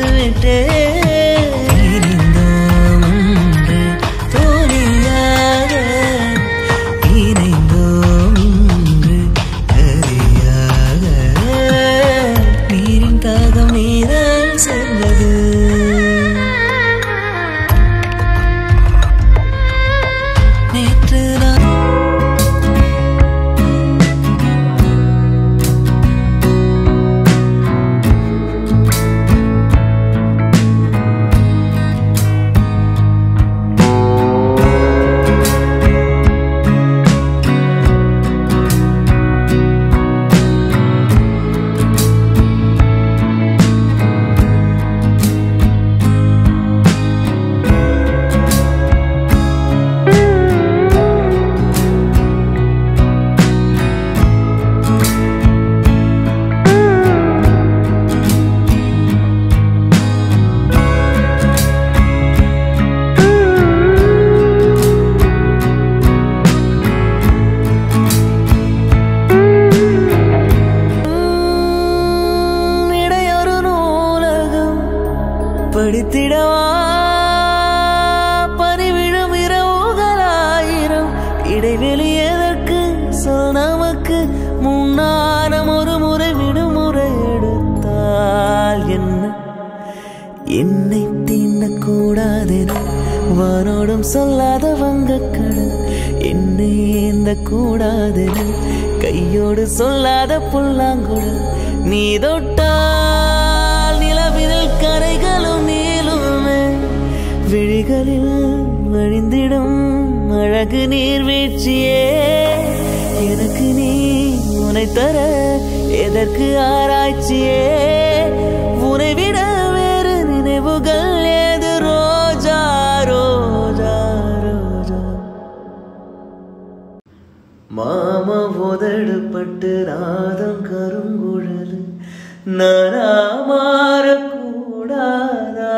விட்டேன் இணைந்தோம் ஒன்று தோழியாக இணைந்தோம் இன்று கரையாக நீரின் தாகம் நீரால் சென்றது நேற்று நான் இடையொரு நூலகம் படித்திடவா பனிவிழும் இரவுகளாயிரம் இடைவெளி எதற்கு சொல் நமக்கு முன்னானம் ஒரு முறை விடுமுறை எடுத்தால் என்ன என்னை தீண்டக்கூடாதென வானோடும் சொல்லாத வங்கக்கடல் என்னை ஏந்த கூடாதென கையோடு சொல்லாத புல்லாங்குழல் நீ தொட்டால் நிலவினில் கரைகளும் நீளுமே விழிகளில் வழிந்திடும் அழகு நீர்வீழ்ச்சியே எனக்கு நீ உனை தர எதற்கு ஆராய்ச்சியே உனை விட வேறு நினைவுகள் ஏது ரோஜா ரோஜா ரோஜா மாமா உதடுப்பட்டு ராதம் கருங்குழல் நானா மாறக்கூடாதா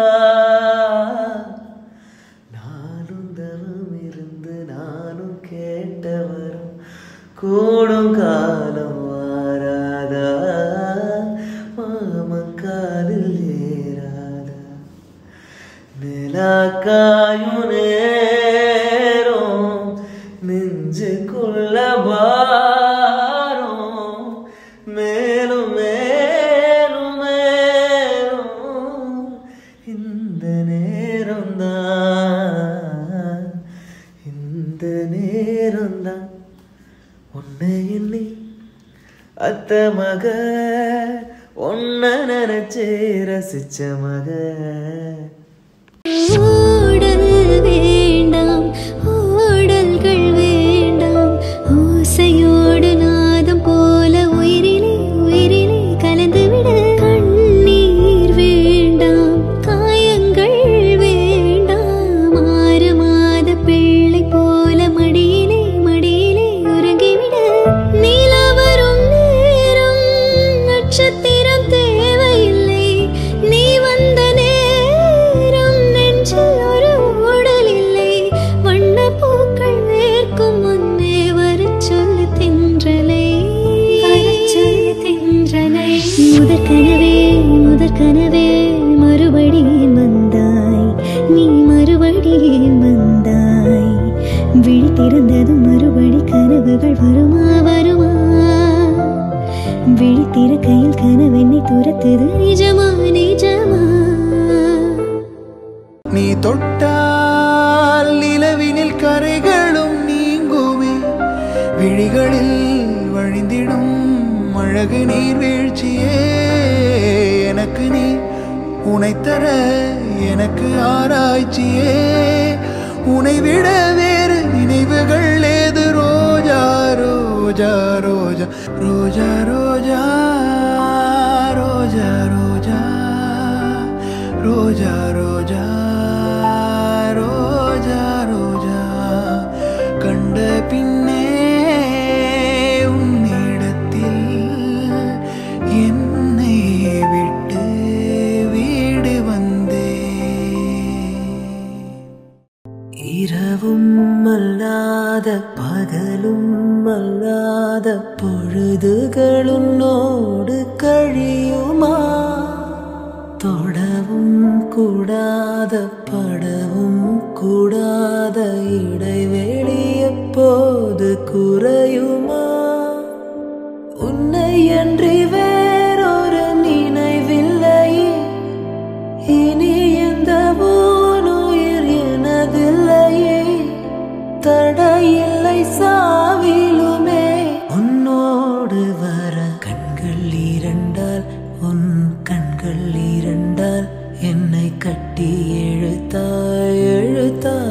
நானும் தவம் இருந்து நானும் கேட்டவரும் கூடும் காலம் வாராதா மாமன் காலில் ஏறாதா நிலாக்காயும் நேரம் நெஞ்சுக்குள்ள பாரம் மேலும் மேலும் மேலும் இந்த நேரம் தான் இந்த நேரம் தான் உன்னை எண்ணி அத்த மக ஒன்ன நினைச்சே ரசிச்ச மக ஓடல் வேண்டாம் ஓடல்கள் வேண்டாம் ஓசையோடு நாதம் போல உயிரிலே உயிரிலே கலந்துவிட கண்ணீர் வேண்டாம் காயங்கள் வேண்டாம் ஆறு மாத பிள்ளை போல மடியிலே மடியிலே உறங்கிவிட நிலா வரும் நேரம் நட்சத்திரம் தேவையில்லை நீ வந்த நேரம் நெஞ்சில் ஒரு ஊடல் இல்லை வண்ண பூக்கள் வேர்க்கும் முன்னே வரச் சொல்லு தென்றலை சொல்லு தென்றலை முதற் கனவே முதற் கனவே மறுபடியும் வந்தாய் நீ மறுபடியும் வந்தாய் விழித்திருந்ததும் மறுபடி கனவுகள் வருமா வருமா விழித்திருக்கையில் கனவெண்ணை துரத்துது நிஜமா நிஜமா நீ தொட்டால் நிலவினில் கரைகளும் நீங்குமே விழிகளில் வழிந்திடும் அழகு நீர்வீழ்ச்சியே எனக்கு நீ உனைத்தர எனக்கு ஆராய்ச்சியே உனை விட வேறு நினைவுகள் ஏது ரோஜா ரோஜா ரோஜா ரோஜா ரோஜா ரோஜா ரோஜா ரோஜா ரோஜா ரோஜா ரோஜா கண்ட பின்னே உன்னிடத்தில் என்னை விட்டு வீடு வந்தே இரவும் அல்லாத பகலும் அல்லாத பொழுதுகளுன்னோடு கழியுமா தொட தொடவும் கூடாத படவும் கூடாத இடைவெளி எப்போது குறையுமா உன்னை அன்றி வேறொரு நினைவில்லையே இனி எந்த உயிர் எனதில்லையே தடையில்லை சாவிலுமே உன்னோடு வர கண்கள் இரண்டால் உன் கண்கள் இரண்டால் என்னை கட்டி எழுத்தாய் எழுத்தாய்